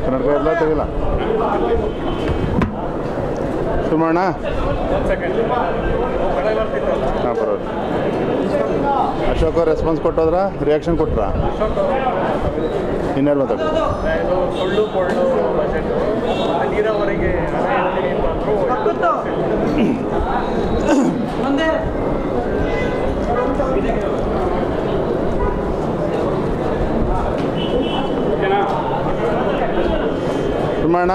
ಕನ್ನಡಕ ಎಲ್ಲ ತೆಗಿಲ್ಲ ಸುಮಣ್ಣ ಹಾಂ ಬರೋದು ಅಶೋಕ್ ಅವ್ರು ರೆಸ್ಪಾನ್ಸ್ ಕೊಟ್ಟೋದ್ರ ರಿಯಾಕ್ಷನ್ ಕೊಟ್ರಾ ಇನ್ಯಾರು ಮಾತಾಡ ಇದು ಸುಳ್ಳು ಕೊಳ್ಳು ಬಜೆಟ್ ನೀರಾವರಿಗೆ ಹಣ ಇರ್ತೀನಿ ಅಂತಂದ್ರು ಸುಮಣ್ಣ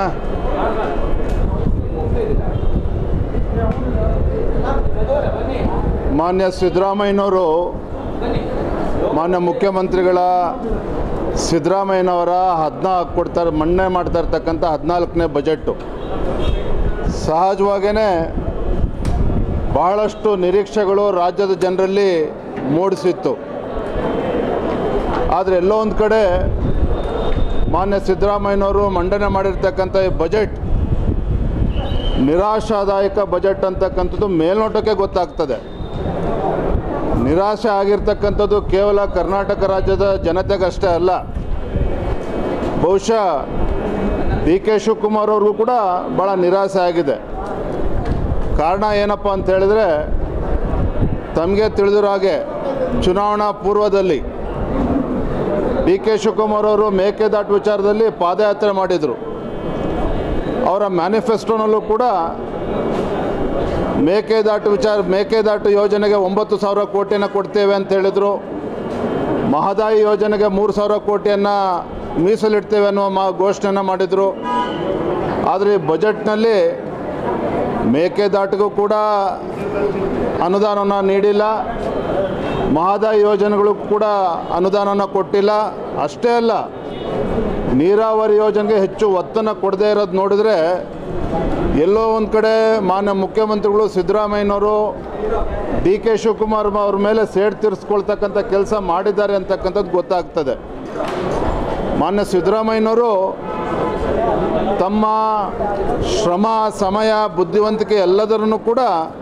ಮಾನ್ಯ ಸಿದ್ದರಾಮಯ್ಯನವರು ಮಾನ್ಯ ಮುಖ್ಯಮಂತ್ರಿಗಳ ಸಿದ್ದರಾಮಯ್ಯನವರ ಹದಿನಾಲ್ಕು ಕೊಡ್ತಾರೆ ಮಣ್ಣೆ ಮಾಡ್ತಾ ಇರ್ತಕ್ಕಂಥ ಹದಿನಾಲ್ಕನೇ ಬಜೆಟ್ಟು ಸಹಜವಾಗೇ ಬಹಳಷ್ಟು ನಿರೀಕ್ಷೆಗಳು ರಾಜ್ಯದ ಜನರಲ್ಲಿ ಮೂಡಿಸಿತ್ತು ಆದರೆ ಎಲ್ಲೋ ಒಂದು ಕಡೆ ಮಾನ್ಯ ಸಿದ್ದರಾಮಯ್ಯನವರು ಮಂಡನೆ ಮಾಡಿರ್ತಕ್ಕಂಥ ಈ ಬಜೆಟ್ ನಿರಾಶಾದಾಯಕ ಬಜೆಟ್ ಅಂತಕ್ಕಂಥದ್ದು ಮೇಲ್ನೋಟಕ್ಕೆ ಗೊತ್ತಾಗ್ತದೆ ನಿರಾಶೆ ಆಗಿರ್ತಕ್ಕಂಥದ್ದು ಕೇವಲ ಕರ್ನಾಟಕ ರಾಜ್ಯದ ಜನತೆಗಷ್ಟೇ ಅಲ್ಲ ಬಹುಶಃ ಡಿ ಕೆ ಶಿವಕುಮಾರ್ ಅವ್ರಿಗೂ ಕೂಡ ಭಾಳ ನಿರಾಸೆ ಆಗಿದೆ ಕಾರಣ ಏನಪ್ಪ ಅಂತ ಹೇಳಿದ್ರೆ ತಮಗೆ ತಿಳಿದಿರೋ ಹಾಗೆ ಚುನಾವಣಾ ಪೂರ್ವದಲ್ಲಿ ಡಿ ಕೆ ಶಿವಕುಮಾರ್ ಅವರು ಮೇಕೆದಾಟು ವಿಚಾರದಲ್ಲಿ ಪಾದಯಾತ್ರೆ ಮಾಡಿದರು ಅವರ ಮ್ಯಾನಿಫೆಸ್ಟೋನಲ್ಲೂ ಕೂಡ ಮೇಕೆದಾಟು ವಿಚಾರ ಮೇಕೆದಾಟು ಯೋಜನೆಗೆ ಒಂಬತ್ತು ಸಾವಿರ ಕೋಟಿಯನ್ನು ಕೊಡ್ತೇವೆ ಅಂತ ಹೇಳಿದರು ಮಹದಾಯಿ ಯೋಜನೆಗೆ ಮೂರು ಸಾವಿರ ಕೋಟಿಯನ್ನು ಮೀಸಲಿಡ್ತೇವೆ ಅನ್ನುವ ಮಾ ಘೋಷಣೆಯನ್ನು ಮಾಡಿದರು ಆದರೆ ಈ ಬಜೆಟ್ನಲ್ಲಿ ಮೇಕೆದಾಟಿಗೂ ಕೂಡ ಅನುದಾನವನ್ನು ನೀಡಿಲ್ಲ ಮಹದಾಯಿ ಯೋಜನೆಗಳು ಕೂಡ ಅನುದಾನನ ಕೊಟ್ಟಿಲ್ಲ ಅಷ್ಟೇ ಅಲ್ಲ ನೀರಾವರಿ ಯೋಜನೆಗೆ ಹೆಚ್ಚು ಒತ್ತನ್ನು ಕೊಡದೇ ಇರೋದು ನೋಡಿದ್ರೆ ಎಲ್ಲೋ ಒಂದು ಕಡೆ ಮಾನ್ಯ ಮುಖ್ಯಮಂತ್ರಿಗಳು ಸಿದ್ದರಾಮಯ್ಯನವರು ಡಿ ಕೆ ಶಿವಕುಮಾರ್ ಅವ್ರ ಮೇಲೆ ಸೇಡ್ ತೀರಿಸ್ಕೊಳ್ತಕ್ಕಂಥ ಕೆಲಸ ಮಾಡಿದ್ದಾರೆ ಅಂತಕ್ಕಂಥದ್ದು ಗೊತ್ತಾಗ್ತದೆ ಮಾನ್ಯ ಸಿದ್ದರಾಮಯ್ಯನವರು ತಮ್ಮ ಶ್ರಮ ಸಮಯ ಬುದ್ಧಿವಂತಿಕೆ ಎಲ್ಲದರನ್ನು ಕೂಡ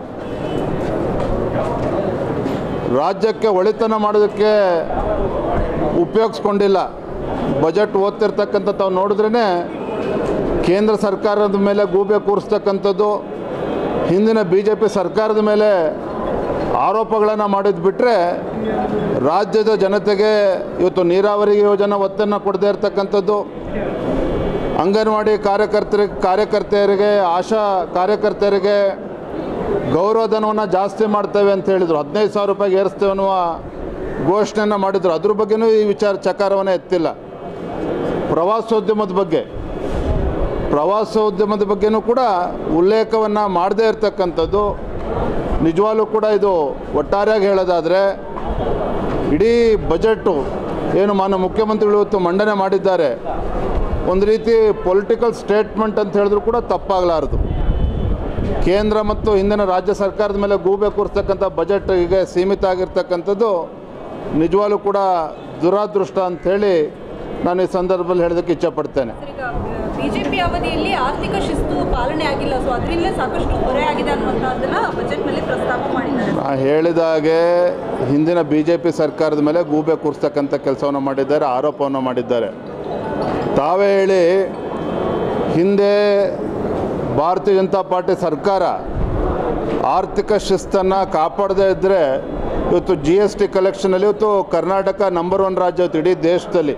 ರಾಜ್ಯಕ್ಕೆ ಒಳಿತನ ಮಾಡೋದಕ್ಕೆ ಉಪಯೋಗಿಸ್ಕೊಂಡಿಲ್ಲ ಬಜೆಟ್ ಓದ್ತಿರ್ತಕ್ಕಂಥ ತಾವು ನೋಡಿದ್ರೇ ಕೇಂದ್ರ ಸರ್ಕಾರದ ಮೇಲೆ ಗೂಬೆ ಕೂರಿಸ್ತಕ್ಕಂಥದ್ದು ಹಿಂದಿನ ಬಿ ಜೆ ಪಿ ಸರ್ಕಾರದ ಮೇಲೆ ಆರೋಪಗಳನ್ನು ಮಾಡಿದ್ದು ಬಿಟ್ಟರೆ ರಾಜ್ಯದ ಜನತೆಗೆ ಇವತ್ತು ನೀರಾವರಿ ಯೋಜನೆ ಒತ್ತನ್ನು ಕೊಡದೇ ಇರತಕ್ಕಂಥದ್ದು ಅಂಗನವಾಡಿ ಕಾರ್ಯಕರ್ತರಿಗೆ ಕಾರ್ಯಕರ್ತೆಯರಿಗೆ ಆಶಾ ಕಾರ್ಯಕರ್ತೆಯರಿಗೆ ಗೌರವಧನವನ್ನು ಜಾಸ್ತಿ ಮಾಡ್ತೇವೆ ಅಂತ ಹೇಳಿದರು ಹದಿನೈದು ಸಾವಿರ ರೂಪಾಯಿಗೆ ಏರಿಸ್ತೇವೆ ಅನ್ನುವ ಘೋಷಣೆಯನ್ನು ಮಾಡಿದರು ಅದ್ರ ಬಗ್ಗೆನೂ ಈ ವಿಚಾರ ಚಕಾರವನ್ನು ಎತ್ತಿಲ್ಲ ಪ್ರವಾಸೋದ್ಯಮದ ಬಗ್ಗೆ ಪ್ರವಾಸೋದ್ಯಮದ ಬಗ್ಗೆನೂ ಕೂಡ ಉಲ್ಲೇಖವನ್ನು ಮಾಡದೇ ಇರತಕ್ಕಂಥದ್ದು ನಿಜವಾಗ್ಲೂ ಕೂಡ ಇದು ಒಟ್ಟಾರೆಯಾಗಿ ಹೇಳೋದಾದರೆ ಇಡೀ ಬಜೆಟ್ಟು ಏನು ಮಾನ್ಯ ಮುಖ್ಯಮಂತ್ರಿಗಳು ಇವತ್ತು ಮಂಡನೆ ಮಾಡಿದ್ದಾರೆ ಒಂದು ರೀತಿ ಪೊಲಿಟಿಕಲ್ ಸ್ಟೇಟ್ಮೆಂಟ್ ಅಂತ ಹೇಳಿದ್ರು ಕೂಡ ತಪ್ಪಾಗಲಾರದು ಕೇಂದ್ರ ಮತ್ತು ಹಿಂದಿನ ರಾಜ್ಯ ಸರ್ಕಾರದ ಮೇಲೆ ಗೂಬೆ ಕೂರಿಸ್ತಕ್ಕಂಥ ಬಜೆಟ್ ಈಗ ಸೀಮಿತ ಆಗಿರ್ತಕ್ಕಂಥದ್ದು ನಿಜವಾಗ್ಲೂ ಕೂಡ ದುರಾದೃಷ್ಟ ಅಂಥೇಳಿ ನಾನು ಈ ಸಂದರ್ಭದಲ್ಲಿ ಹೇಳೋದಕ್ಕೆ ಇಚ್ಛಪಡ್ತೇನೆ ಸರ್, ಈಗ ಬಿಜೆಪಿ ಅವಧಿಯಲ್ಲಿ ಆರ್ಥಿಕ ಶಿಸ್ತು ಪಾಲನೆ ಆಗಿಲ್ಲ ಸೊ ಅದರಿಂದ ಸಾಕಷ್ಟು ಹೊರೆ ಆಗಿದೆ ಅನ್ನುವಂಥದ್ದನ್ನ ಬಜೆಟ್ನಲ್ಲಿ ಪ್ರಸ್ತಾಪ ಮಾಡಿದ್ದಾರೆ ನಾ ಹೇಳಿದ ಹಾಗೆ ಹಿಂದಿನ ಬಿ ಜೆ ಪಿ ಸರ್ಕಾರದ ಮೇಲೆ ಗೂಬೆ ಕೂರಿಸ್ತಕ್ಕಂಥ ಕೆಲಸವನ್ನು ಮಾಡಿದ್ದಾರೆ ಆರೋಪವನ್ನು ಮಾಡಿದ್ದಾರೆ ತಾವೇ ಹೇಳಿ ಹಿಂದೆ ಭಾರತೀಯ ಜನತಾ ಪಾರ್ಟಿ ಸರ್ಕಾರ ಆರ್ಥಿಕ ಶಿಸ್ತನ್ನು ಕಾಪಾಡದೇ ಇದ್ದರೆ ಇವತ್ತು ಜಿ ಎಸ್ ಟಿ ಕಲೆಕ್ಷನಲ್ಲಿ ಇವತ್ತು ಕರ್ನಾಟಕ ನಂಬರ್ ಒನ್ ರಾಜ್ಯ ಇವತ್ತು ಇಡೀ ದೇಶದಲ್ಲಿ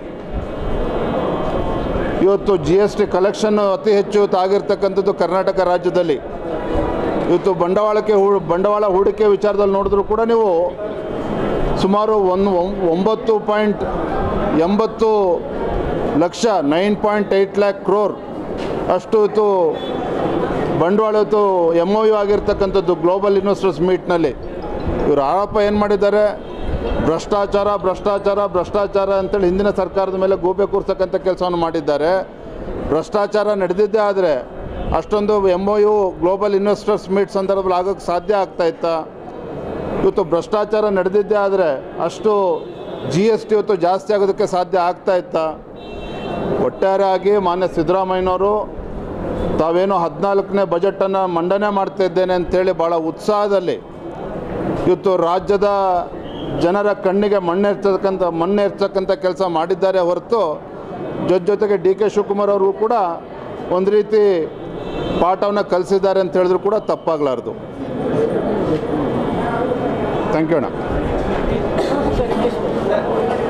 ಇವತ್ತು ಜಿ ಎಸ್ ಟಿ ಕಲೆಕ್ಷನ್ ಅತಿ ಹೆಚ್ಚು ಇವತ್ತು ಆಗಿರ್ತಕ್ಕಂಥದ್ದು ಕರ್ನಾಟಕ ರಾಜ್ಯದಲ್ಲಿ ಇವತ್ತು ಬಂಡವಾಳಕ್ಕೆ ಹೂ ಬಂಡವಾಳ ಹೂಡಿಕೆ ವಿಚಾರದಲ್ಲಿ ನೋಡಿದ್ರು ಕೂಡ ನೀವು ಸುಮಾರು ಒಂದು ಒಂಬತ್ತು ಪಾಯಿಂಟ್ ಎಂಬತ್ತು ಲಕ್ಷ nine point eight lakh crore ಅಷ್ಟು ಇವತ್ತು ಬಂಡವಾಳ ಇವತ್ತು ಎಮ್ ಒ ಯು ಆಗಿರ್ತಕ್ಕಂಥದ್ದು ಗ್ಲೋಬಲ್ ಇನ್ವೆಸ್ಟರ್ಸ್ ಮೀಟ್ನಲ್ಲಿ ಇವರು ಆರೋಪ ಏನು ಮಾಡಿದ್ದಾರೆ ಭ್ರಷ್ಟಾಚಾರ ಭ್ರಷ್ಟಾಚಾರ ಭ್ರಷ್ಟಾಚಾರ ಅಂತೇಳಿ ಹಿಂದಿನ ಸರ್ಕಾರದ ಮೇಲೆ ಗೂಬೆ ಕೂರಿಸ್ತಕ್ಕಂಥ ಕೆಲಸವನ್ನು ಮಾಡಿದ್ದಾರೆ ಭ್ರಷ್ಟಾಚಾರ ನಡೆದಿದ್ದೇ ಆದರೆ ಅಷ್ಟೊಂದು M O U global investors meet ಸಂದರ್ಭದಲ್ಲಿ ಆಗೋಕ್ಕೆ ಸಾಧ್ಯ ಆಗ್ತಾ ಇತ್ತಾ ಇವತ್ತು ಭ್ರಷ್ಟಾಚಾರ ನಡೆದಿದ್ದೇ ಆದರೆ ಅಷ್ಟು ಜಿ ಎಸ್ ಟಿ ಇವತ್ತು ಜಾಸ್ತಿ ಆಗೋದಕ್ಕೆ ಸಾಧ್ಯ ಆಗ್ತಾ ಇತ್ತಾ ಒಟ್ಟಾರೆಯಾಗಿ ಮಾನ್ಯ ಸಿದ್ದರಾಮಯ್ಯನವರು ತಾವೇನೋ ಹದಿನಾಲ್ಕನೇ ಬಜೆಟನ್ನು ಮಂಡನೆ ಮಾಡ್ತಾ ಇದ್ದೇನೆ ಅಂತೇಳಿ ಭಾಳ ಉತ್ಸಾಹದಲ್ಲಿ ಇವತ್ತು ರಾಜ್ಯದ ಜನರ ಕಣ್ಣಿಗೆ ಮಣ್ಣೆರ್ತಕ್ಕಂಥ ಮಣ್ಣೆರ್ತಕ್ಕಂಥ ಕೆಲಸ ಮಾಡಿದ್ದಾರೆ ಹೊರತು ಜೊತೆ ಜೊತೆಗೆ ಡಿ ಕೆ ಶಿವಕುಮಾರ್ ಅವ್ರಿಗೂ ಕೂಡ ಒಂದು ರೀತಿ ಪಾಠವನ್ನು ಕಲಿಸಿದ್ದಾರೆ ಅಂತ ಹೇಳಿದ್ರು ಕೂಡ ತಪ್ಪಾಗಲಾರ್ದು ಥ್ಯಾಂಕ್ ಯು ಅಣ್ಣ